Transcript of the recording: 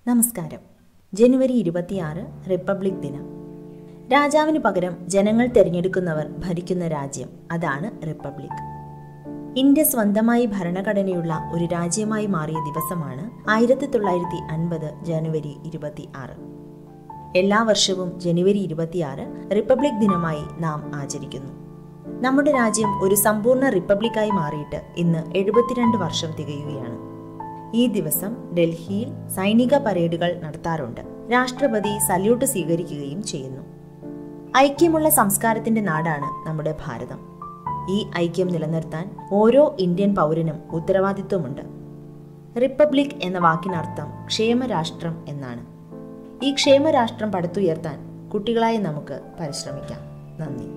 നമസ്കാരം ജനുവരി ഇരുപത്തിയാറ് റിപ്പബ്ലിക് ദിനം രാജാവിന് പകരം ജനങ്ങൾ തിരഞ്ഞെടുക്കുന്നവർ ഭരിക്കുന്ന രാജ്യം അതാണ് റിപ്പബ്ലിക് ഇന്ത്യ സ്വന്തമായി ഭരണഘടനയുള്ള ഒരു രാജ്യമായി മാറിയ ദിവസമാണ് ആയിരത്തി തൊള്ളായിരത്തി അൻപത് ജനുവരി ഇരുപത്തി ആറ് എല്ലാ വർഷവും ജനുവരി ഇരുപത്തിയാറ് റിപ്പബ്ലിക് ദിനമായി നാം ആചരിക്കുന്നു നമ്മുടെ രാജ്യം ഒരു സമ്പൂർണ്ണ റിപ്പബ്ലിക്കായി മാറിയിട്ട് ഇന്ന് എഴുപത്തിരണ്ട് വർഷം തികയുകയാണ് ഈ ദിവസം ഡൽഹിയിൽ സൈനിക പരേഡുകൾ നടത്താറുണ്ട് രാഷ്ട്രപതി സല്യൂട്ട് സ്വീകരിക്കുകയും ചെയ്യുന്നു ഐക്യമുള്ള സംസ്കാരത്തിന്റെ നാടാണ് നമ്മുടെ ഭാരതം ഈ ഐക്യം നിലനിർത്താൻ ഓരോ ഇന്ത്യൻ പൗരനും ഉത്തരവാദിത്വമുണ്ട് റിപ്പബ്ലിക് എന്ന വാക്കിനർത്ഥം ക്ഷേമരാഷ്ട്രം എന്നാണ് ഈ ക്ഷേമരാഷ്ട്രം പടുത്തുയർത്താൻ കുട്ടികളായി നമുക്ക് പരിശ്രമിക്കാം നന്ദി